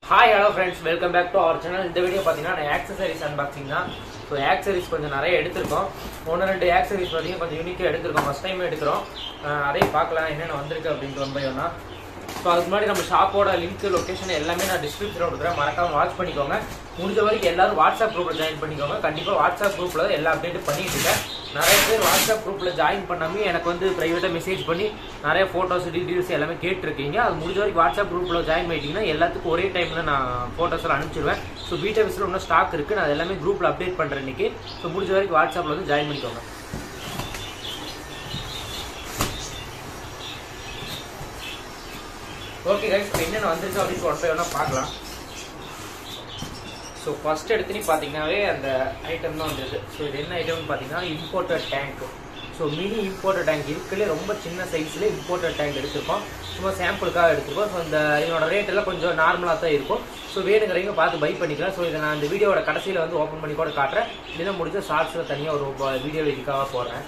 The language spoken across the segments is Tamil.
hi hello friends welcome back to our channel இந்த வீடியோ பார்த்தீங்கன்னா நான் ஆக்சசரிஸ் அன்பாக்சிங் தான் ஸோ ஆக்சசரிஸ் கொஞ்சம் நிறைய எடுத்திருக்கோம் ஒன்று ரெண்டு ஆக்சசரிஸ் பார்த்தீங்கன்னா கொஞ்சம் யூனிக்காக எடுத்திருக்கோம் ஃபஸ்ட் டைம் எடுக்கிறோம் அஹ் அதையும் பார்க்கலாம் என்னென்ன வந்திருக்கு அப்படின்ட்டு ஒன் பை ஒன்னா ஸோ அதுக்கு முன்னாடி நம்ம ஷாப்போட லிங்க் லொக்கேஷன் எல்லாமே நான் டிஸ்கிரிப்ஷனில் கொடுக்குறேன் மறக்காம வாட்ச் பண்ணிக்கோங்க முடிஞ்ச வரைக்கும் எல்லாரும் வாட்ஸ்அப் குரூப்பில் ஜாயின் பண்ணிக்கோங்க கண்டிப்பாக வாட்ஸ்அப் குரூப்பில் எல்லா அப்டேட்டும் பண்ணிட்டு இருக்கேன் நிறைய பேர் வாட்ஸ்அப் குரூப்பில் ஜாயின் பண்ணாமே எனக்கு வந்து ப்ரைவேட்டாக மெசேஜ் பண்ணி நிறைய ஃபோட்டோஸ் டீட்டெயில்ஸ் எல்லாமே கேட்டிருக்கீங்க அது முடிஞ்ச வரைக்கும் வாட்ஸ்அப் குரூப்பில் ஜாயின் பண்ணிட்டீங்கன்னா எல்லாத்துக்கும் ஒரே டைமில் நான் ஃபோட்டோஸ் எல்லாம் அனுப்பிச்சிடுவேன் ஸோ பிடிஎஃப்ஸில் இன்னும் ஸ்டாக் இருக்குது நான் அது எல்லாமே குரூப்பில் அப்டேட் பண்ணுறேன் இன்னைக்கு ஸோ முடிஞ்ச வரைக்கும் வாட்ஸ்அப்பில் வந்து ஜாயின் பண்ணிக்கோங்க ஓகே கைஸ் இப்போ என்னென்ன வந்திருக்கு அப்படின்னு ஒன் பை ஒன்றா பார்க்கலாம் ஸோ ஃபர்ஸ்ட் எடுத்துனே பார்த்தீங்கன்னாவே அந்த ஐட்டம் தான் வந்திருக்கு ஸோ இது என்ன ஐட்டம்னு பார்த்தீங்கன்னா imported tank so mini imported tank இருக்குல்லே ரொம்ப சின்ன சைஸில் இம்போர்ட்டட் டேங்க் எடுத்திருக்கோம் சும்மா சாம்பிளுக்காக எடுத்திருக்கோம் ஸோ இந்த இதோட ரேட் எல்லாம் கொஞ்சம் நார்மலாக தான் இருக்கும் ஸோ வேணுங்கிறவங்க பார்த்து பை பண்ணிக்கலாம் ஸோ இதை நான் இந்த வீடியோட கடைசியில் வந்து ஓப்பன் பண்ணி கூட காட்டுறேன் இதை முடிஞ்ச ஷார்ட்ஸில் தனியாக ஒரு வீடியோ இதுக்காக போடுறேன்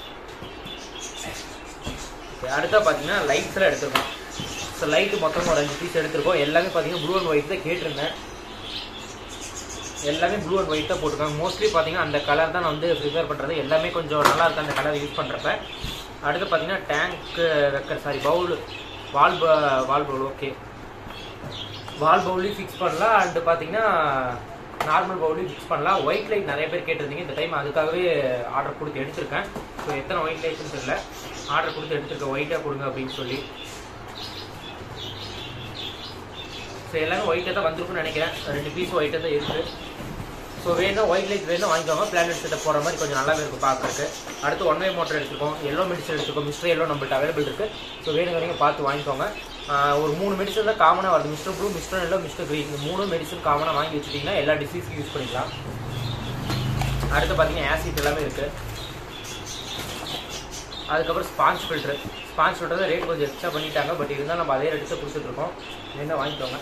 Okay, அடுத்தா பார்த்தீங்கன்னா லைட்ஸ்லாம் எடுத்திருக்கோம் ஸோ லைட்டு மொத்தம் ஒரு அஞ்சு பீஸ் எடுத்திருக்கோம் எல்லாமே பார்த்தீங்கன்னா ப்ளூ அண்ட் ஒயிட் தான் கேட்டிருந்தேன் எல்லாமே ப்ளூ அண்ட் ஒயிட் தான் போட்டிருக்காங்க மோஸ்ட்லி பார்த்தீங்கன்னா அந்த கலர் தான் நான் வந்து ப்ரிப்பேர் பண்ணுறது எல்லாமே கொஞ்சம் நல்லா இருக்கு அந்த கலர் யூஸ் பண்ணுறப்ப அடுத்து பார்த்தீங்கன்னா டேங்க்கு வைக்கிற sorry bowl wall wall bowl okay wall பவுலையும் ஃபிக்ஸ் பண்ணலாம் அண்டு பார்த்தீங்கன்னா நார்மல் பவுலையும் ஃபிக்ஸ் பண்ணலாம் ஒயிட் லைட் நிறைய பேர் கேட்டிருந்தீங்க இந்த டைம் அதுக்காகவே ஆர்டர் கொடுத்து எடுத்திருக்கேன் ஸோ எத்தனை ஒயிட் லைட்ஸ்னு தெரியல ஆர்டர் கொடுத்து எடுத்திருக்கேன் ஒயிட்டாக கொடுங்க அப்படின்னு சொல்லி ஸோ எல்லாமே ஒயிட்டாக தான் வந்திருக்கும்னு நினைக்கிறேன் ரெண்டு பீஸ் ஒயிட்டாக தான் இருக்குது ஸோ வேணும் ஒயிட் லைட் வேணும் வாங்கிக்கோங்க பிளானட் செட்டப் போகிற மாதிரி கொஞ்சம் நல்லாவே இருக்கும் பார்க்கறதுக்கு அடுத்து ஒன் வே மோட்டர் எடுத்துருக்கோம் எல்லோ மெடிசன் எடுத்துருக்கோம் மிஸ்டர் எல்லோ நம்மள்ட்ட அவைலபிள் இருக்குது ஸோ வேணுங்கிறவங்க பார்த்து வாங்கிக்கோங்க ஆஹ் ஒரு மூணு மெடிசன் தான் காமனாக வருது mister blue mister yellow mister green இந்த மூணு மெடிசன் காமனாக வாங்கி வச்சுட்டிங்கன்னா எல்லா டிசீஸ்க்கும் யூஸ் பண்ணிக்கலாம் அடுத்து பார்த்தீங்கன்னா ஆசிட் எல்லாமே இருக்குது அதுக்கப்புறம் sponge filter sponge filter rate கொஞ்சம் எக்ஸ்ட்ரா பண்ணிட்டாங்க பட் இருந்தாலும் நம்ம அதே ரேட்டு கொடுத்துட்ருக்கோம் வேணா வாங்கிக்கோங்க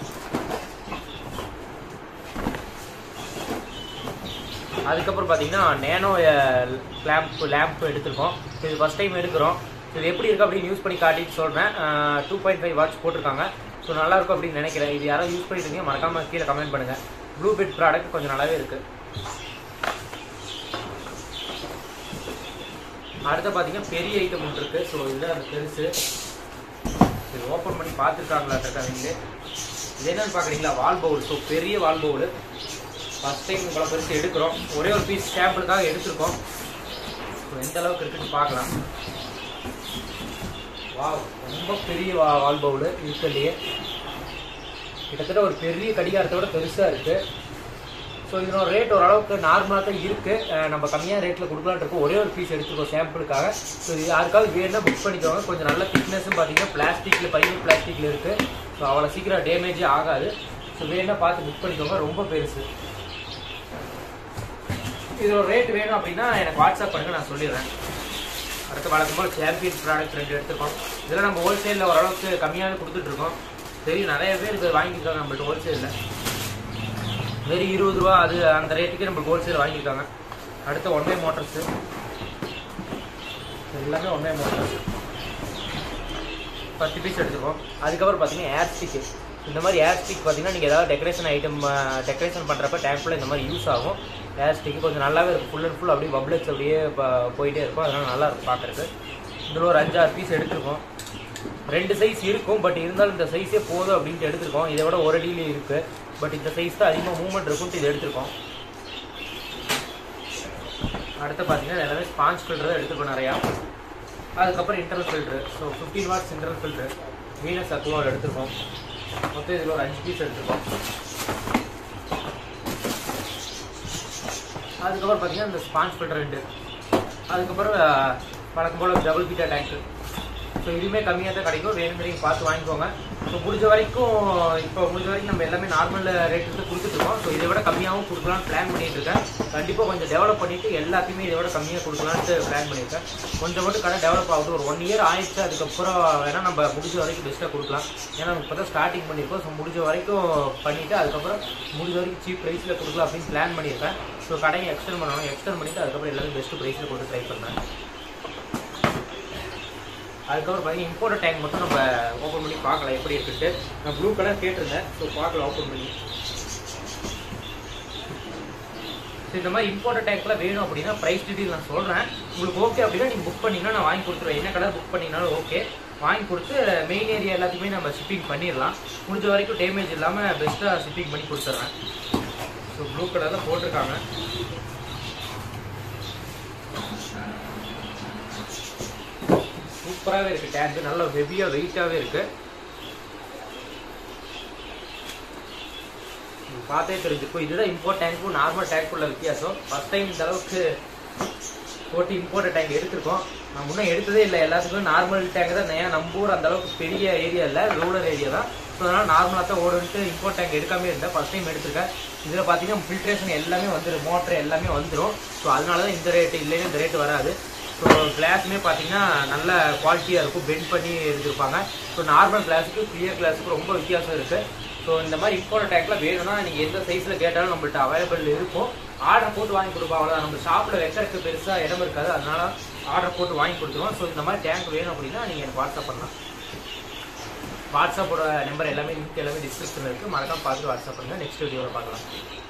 அதுக்கப்புறம் பார்த்தீங்கன்னா நேனோ லேம்ப் லேம்ப் எடுத்திருக்கோம் இது ஃபஸ்ட் டைம் எடுக்கிறோம் இது எப்படி இருக்கு அப்படின்னு யூஸ் பண்ணி காட்டிட்டு சொல்கிறேன் டூ பாயிண்ட் ஃபைவ் வாட்ச் போட்டிருக்காங்க ஸோ நல்லா இருக்கும் அப்படின்னு நினைக்கிறேன் இது யாராவது யூஸ் பண்ணிட்டு இருக்கீங்க மறக்காம கீழே கமெண்ட் பண்ணுங்கள் ப்ளூ பெட் ப்ராடக்ட் கொஞ்சம் நல்லாவே இருக்குது அடுத்து பார்த்தீங்கன்னா பெரிய ஐட்டம் ஒன்று இருக்குது ஸோ இதுதான் அந்த பெருசு இது ஓப்பன் பண்ணி பார்த்துருக்காங்களா இருக்காங்க இது என்னன்னு பார்க்குறீங்களா வால் பவுல் ஸோ பெரிய வால் பவுல் ஃபஸ்ட் டைம் இவ்வளோ பெருசு எடுக்கிறோம் ஒரே ஒரு பீஸ் சாம்பிளுக்காக எடுத்திருக்கோம் ஸோ எந்த அளவுக்கு இருக்குன்னு பார்க்கலாம் வாவ் ரொம்ப பெரிய வா வால் பவுல் இருக்கிறதுலையே கிட்டத்தட்ட ஒரு பெரிய கடிகாரத்தோட பெருசாக இருக்குது ஸோ இதனோட ரேட் ஓரளவுக்கு நார்மலாக தான் இருக்குது நம்ம கம்மியான ரேட்டில் கொடுக்கலான்னு இருக்கோம் ஒரே ஒரு பீஸ் எடுத்துருக்கோம் சாம்பிளுக்காக ஸோ இது யாருக்காவது வேணும்னா புக் பண்ணிக்கோங்க கொஞ்சம் நல்ல திக்னஸும் பார்த்தீங்கன்னா பிளாஸ்டிக்கில் பையன் பிளாஸ்டிக்கில் இருக்குது ஸோ அவ்வளோ சீக்கிரம் டேமேஜே ஆகாது ஸோ வேணும்னா பார்த்து புக் பண்ணிக்கோங்க ரொம்ப பெருசு இதோட ரேட் வேணும் அப்படின்னா எனக்கு வாட்ஸ்அப் பண்ணுங்க நான் சொல்லிடுறேன் அடுத்த வழக்கம் போல் சாம்பியன் ப்ராடக்ட் ரெண்டு எடுத்துருக்கோம் இதெல்லாம் நம்ம ஹோல்சேலில் ஓரளவுக்கு கம்மியாக கொடுத்துட்ருக்கோம் தெரியும் நிறைய பேர் இதை வாங்கியிருக்காங்க நம்மள்ட்ட ஹோல்சேலில் வெறும் இருபது ரூபா அது அந்த ரேட்டுக்கு நம்மளுக்கு ஹோல்சேல் வாங்கியிருக்காங்க அடுத்த ஒன் வே மோட்டர்ஸு எல்லாமே ஒன் வே மோட்டர்ஸ் பத்து பீஸ் எடுத்துருக்கோம் அதுக்கப்புறம் பார்த்தீங்கன்னா ஏர் ஸ்டிக்கு இந்த மாதிரி ஏர் ஸ்டிக் பார்த்தீங்கன்னா நீங்கள் ஏதாவது டெக்கரேஷன் ஐட்டம் டெக்கரேஷன் பண்ணுறப்ப டேங்க்ல இந்த மாதிரி யூஸ் ஆகும் ஏர் ஸ்டிக்கு கொஞ்சம் நல்லாவே இருக்கும் ஃபுல் அண்ட் ஃபுல் அப்படியே பப்ளெட்ஸ் அப்படியே ப- போயிட்டே இருக்கும் அதனால் நல்லா இருக்கும் பார்க்குறதுக்கு இதில் ஒரு அஞ்சாறு பீஸ் எடுத்திருக்கோம் ரெண்டு சைஸ் இருக்கும் பட் இருந்தாலும் இந்த சைஸே போதும் அப்படின்ட்டு எடுத்திருக்கோம் இதை விட ஒரு அடியிலே இருக்குது பட் இந்த சைஸ் தான் அதிகமாக மூவ்மெண்ட் இருக்கும்ட்டு இது எடுத்திருக்கோம் அடுத்து பார்த்தீங்கன்னா எல்லாமே ஸ்பாஞ்ச் ஃபில்டர் தான் எடுத்துருக்கோம் நிறையா அதுக்கப்புறம் internal filter so fifteen watts internal filter Venus Aqua எடுத்திருக்கோம் மொத்தம் இதில் ஒரு அஞ்சு பீஸ் எடுத்திருக்கோம் அதுக்கப்புறம் பார்த்தீங்கன்னா இந்த ஸ்பாஞ்ச் ஃபில்டர் ரெண்டு அதுக்கப்புறம் அஹ், வழக்கம் போல் டபுள் பீட்டா டேங்க்கு ஸோ இதுவுமே கம்மியாக தான் கிடைக்கும் வேணுங்கிறீங்க பார்த்து வாங்கிக்கோங்க ஸோ முடிஞ்ச வரைக்கும் இப்போ முடிஞ்ச வரைக்கும் நம்ம எல்லாமே நார்மல் ரேட்டுக்கு கொடுத்துட்ருக்கோம் ஸோ இதை விட கம்மியாகவும் கொடுக்கலாம்னு பிளான் பண்ணிட்டு இருக்கேன் கண்டிப்பாக கொஞ்சம் டெவலப் பண்ணிவிட்டு எல்லாத்தையுமே இதை விட கம்மியாக கொடுக்கலான்ட்டு பிளான் பண்ணியிருக்கேன் கொஞ்சம் மட்டும் கடை டெவலப் ஆகுது ஒரு ஒன் இயர் ஆயிடுச்சு அதுக்கப்புறம் வேணால் நம்ம முடிஞ்ச வரைக்கும் பெஸ்ட்டாக கொடுக்கலாம் ஏன்னா இப்போ தான் ஸ்டார்டிங் பண்ணியிருக்கோம் ஸோ முடிஞ்ச வரைக்கும் பண்ணிவிட்டு அதுக்கப்புறம் முடிஞ்ச வரைக்கும் சீப் ப்ரைஸில் கொடுக்கலாம் அப்படின்னு பிளான் பண்ணியிருக்கேன் ஸோ கடையை எக்ஸ்டெண்ட் பண்ணணும் எக்ஸ்டெண்ட் பண்ணிவிட்டு அதுக்கப்புறம் எல்லாமே பெஸ்ட் ப்ரைஸில் கொடுத்து ட்ரை பண்ணுறேன் அதுக்கப்புறம் பார்த்தீங்கன்னா இம்போர்ட் டேங்க் மட்டும் நம்ம ஓப்பன் பண்ணி பார்க்கலாம் எப்படி இருக்குன்ட்டு நான் ப்ளூ கலர் கேட்டிருந்தேன் ஸோ பார்க்கலாம் ஓப்பன் பண்ணி ஸோ இந்த மாதிரி இம்போர்ட் டேங்க்லாம் வேணும் அப்படின்னா ப்ரைஸ் டீட்டெயில் நான் சொல்கிறேன் உங்களுக்கு ஓகே அப்படின்னா நீங்கள் புக் பண்ணிங்கன்னா நான் வாங்கி கொடுத்துருவேன் என்ன கலர் புக் பண்ணிங்கனாலும் ஓகே வாங்கி கொடுத்து மெயின் ஏரியா எல்லாத்தையுமே நம்ம ஷிப்பிங் பண்ணிடலாம் முடிஞ்ச வரைக்கும் டேமேஜ் இல்லாமல் பெஸ்ட்டாக ஷிப்பிங் பண்ணி கொடுத்துட்றேன் ஸோ ப்ளூ கலரில் போட்டிருக்காங்க சூப்பராகவே இருக்குது டேங்க் நல்ல ஹெவியாக வெயிட்டாகவே இருக்குது பார்த்தே தெரிஞ்சுக்கும் இதுதான் இம்போர்ட் டேங்க்கும் நார்மல் டேங்க்குள்ள வித்தியாசம் ஃபர்ஸ்ட் டைம் இந்த அளவுக்கு போட்டு இம்போர்ட் டேங்க் எடுத்திருக்கோம் நான் முன்னே எடுத்ததே இல்லை எல்லாத்துக்கும் நார்மல் டேங்க் தான் ஏன் நம்ம ஊர் அந்த அளவுக்கு பெரிய ஏரியா இல்லை ரூரல் ஏரியா தான் ஸோ அதனால் நார்மலாக தான் ஓடுன்ட்டு இம்போர்ட் டேங்க் எடுக்காமே இருந்தேன் ஃபர்ஸ்ட் டைம் எடுத்திருக்கேன் இதில் பார்த்தீங்கன்னா ஃபில்ட்ரேஷன் எல்லாமே வந்துடும் மோட்டர் எல்லாமே வந்துடும் ஸோ அதனால தான் இந்த ரேட்டு இல்லைன்னா இந்த ரேட்டு வராது ஸோ கிளாஸுமே பார்த்தீங்கன்னா நல்ல குவாலிட்டியாக இருக்கும் பெண்ட் பண்ணி எடுத்திருப்பாங்க ஸோ நார்மல் கிளாஸுக்கு கிளியர் கிளாஸுக்கு ரொம்ப வித்தியாசம் இருக்குது ஸோ இந்த மாதிரி இம்போர்ட் டேங்க்லாம் வேணும்னா நீங்கள் எந்த சைஸில் கேட்டாலும் நம்மள்ட்ட அவைலபிள் இருக்கும் ஆர்டர் போட்டு வாங்கி கொடுப்போம் அவ்வளோதான் நம்ம ஷாப்பில் வைக்கிறதுக்கு பெருசாக இடம் இருக்காது அதனால ஆர்டர் போட்டு வாங்கி கொடுத்துருவோம் ஸோ இந்த மாதிரி டேங்க் வேணும் அப்படின்னா நீங்கள் எனக்கு வாட்ஸ்அப் பண்ணலாம் வாட்ஸ்அப்போட நம்பர் எல்லாமே லிங்க் எல்லாமே டிஸ்கிரிப்ஷனில் இருக்குது மறக்காம பார்த்துட்டு வாட்ஸ்அப் பண்ணுங்கள் நெக்ஸ்ட் வீடியோவில் பார்க்கலாம்